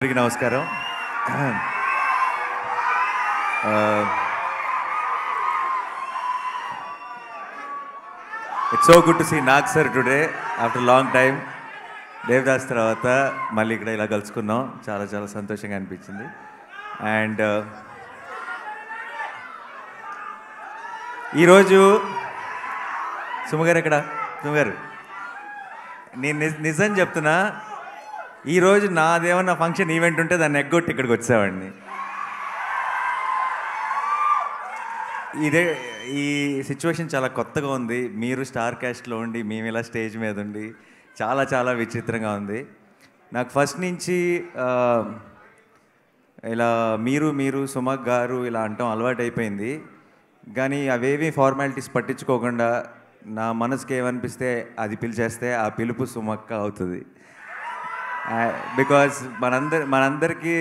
అందరికీ నమస్కారం it's so good to see Nag sir today after long time Devadas తర్వాత మళ్ళీ ఇక్కడ ఇలా కలుసుకున్నాం చాలా చాలా సంతోషంగా అనిపించింది అండ్ ఈరోజు సుమగారు ఎక్కడ సుమగారు నేను నిజ- నిజం చెప్తున్నా ఈరోజు నాదేమన్నా ఫంక్షన్ ఈవెంట్ ఉంటే దాన్ని ఎగ్గొట్టి ఇక్కడికి వచ్చేవాడిని ఇదే ఈ సిచ్యువేషన్ చాలా కొత్తగా ఉంది మీరు స్టార్ క్యాస్ట్లో ఉండి మేము ఇలా స్టేజ్ మీద ఉండి చాలా చాలా విచిత్రంగా ఉంది నాకు ఫస్ట్ నుంచి ఆ, ఇలా మీరు మీరు సుమక్ గారు ఇలా అంటాం అలవాటు అయిపోయింది కానీ అవేవి ఫార్మాలిటీస్ పట్టించుకోకుండా నా మనసుకి ఏమనిపిస్తే అది పిలిచేస్తే ఆ పిలుపు సుమక్క అవుతుంది బికాజ్ మనందరి మనందరికీ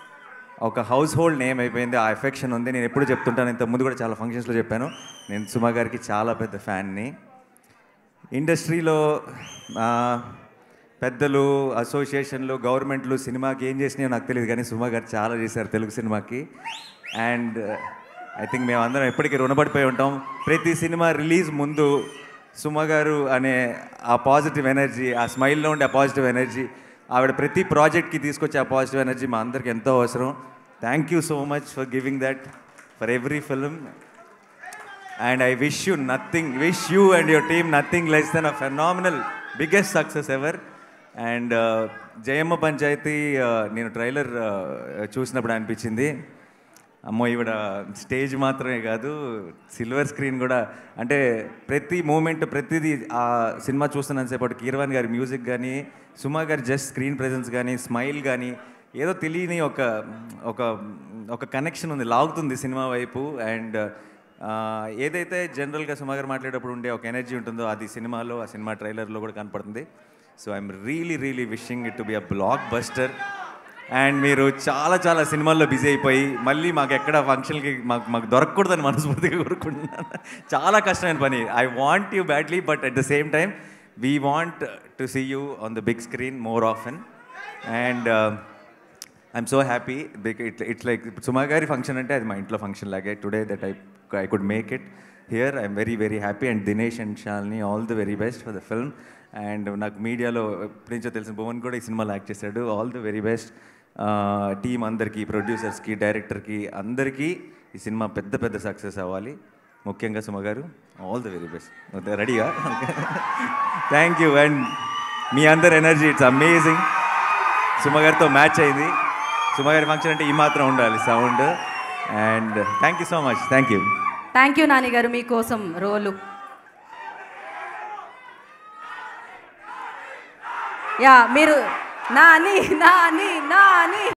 ఒక హౌస్ హోల్డ్ నేమ్ అయిపోయింది ఆ ఎఫెక్షన్ ఉంది నేను ఎప్పుడు చెప్తుంటాను ఇంత ముందు కూడా చాలా ఫంక్షన్స్లో చెప్పాను నేను సుమా గారికి చాలా పెద్ద ఫ్యాన్ని ఇండస్ట్రీలో ఆ, పెద్దలు అసోసియేషన్లు గవర్నమెంట్లు సినిమాకి ఏం చేసినాయో నాకు తెలియదు కానీ సుమా గారు చాలా చేశారు తెలుగు సినిమాకి అండ్ ఐ థింక్ మేము అందరం ఎప్పటికీ రుణపడిపోయి ఉంటాం ప్రతి సినిమా రిలీజ్ ముందు సుమ గారు అనే ఆ పాజిటివ్ ఎనర్జీ ఆ స్మైల్లో ఉండే ఆ పాజిటివ్ ఎనర్జీ ఆవిడ ప్రతి ప్రాజెక్ట్కి తీసుకొచ్చే ఆ పాజిటివ్ ఎనర్జీ మా అందరికి ఎంతో అవసరం thank you so much for giving that for every film and I wish you nothing wish you and your team nothing less than a phenomenal biggest success ever and Jayamma Panchayathi uh, నేను trailer చూసినప్పుడు అనిపించింది అమ్మో ఈవిడ stage మాత్రమే కాదు silver screen కూడా అంటే ప్రతి మూమెంట్ ప్రతిదీ ఆ సినిమా చూస్తున్నంతసేపటి కీర్వాన్ గారి మ్యూజిక్ కానీ సుమా గారి జస్ట్ స్క్రీన్ ప్రెజెన్స్ కానీ స్మైల్ కానీ ఏదో తెలియని ఒక ఒక ఒక కనెక్షన్ ఉంది లాగుతుంది సినిమా వైపు అండ్ ఏదైతే జనరల్గా సుమా గారు మాట్లాడేటప్పుడు ఉండే ఒక ఎనర్జీ ఉంటుందో అది సినిమాలో ఆ సినిమా ట్రైలర్లో కూడా కనపడుతుంది so I'm really really wishing it to be a blockbuster and మీరు చాలా చాలా సినిమాల్లో బిజీ అయిపోయి మళ్ళీ మాకు ఎక్కడ ఫంక్షన్కి మాకు మాకు దొరకకూడదని మనస్ఫూర్తిగా కోరుకుంటున్నాను చాలా కష్టమైన పని I want you badly but at the same time we want to see you on the big screen more often and I'm so happy it it's like Suma గారి ఫంక్షన్ అంటే అది మా ఇంట్లో ఫంక్షన్ లాగే today that I I could make it here I'm very very happy and Dinesh and Shalini all the very best for the film and నాకు మీడియాలో ఎప్పటి నుంచో తెలిసిన భువన్ కూడా ఈ సినిమాలో యాక్ట్ చేశాడు all the very best team అందరికీ ప్రొడ్యూసర్స్కి డైరెక్టర్కి అందరికీ ఈ సినిమా పెద్ద పెద్ద సక్సెస్ అవ్వాలి ముఖ్యంగా Suma garu all the very best రెడీగా థ్యాంక్ యూ అండ్ మీ అందరి ఎనర్జీ ఇట్స్ అమేజింగ్ సుమ గారితో మ్యాచ్ అయింది సుమ గారి ఫంక్షన్ అంటే ఈ మాత్రం ఉండాలి sound and thank you so much thank you thank you Nani గారు మీకోసం రోలు యా మీరు నాని నాని నాని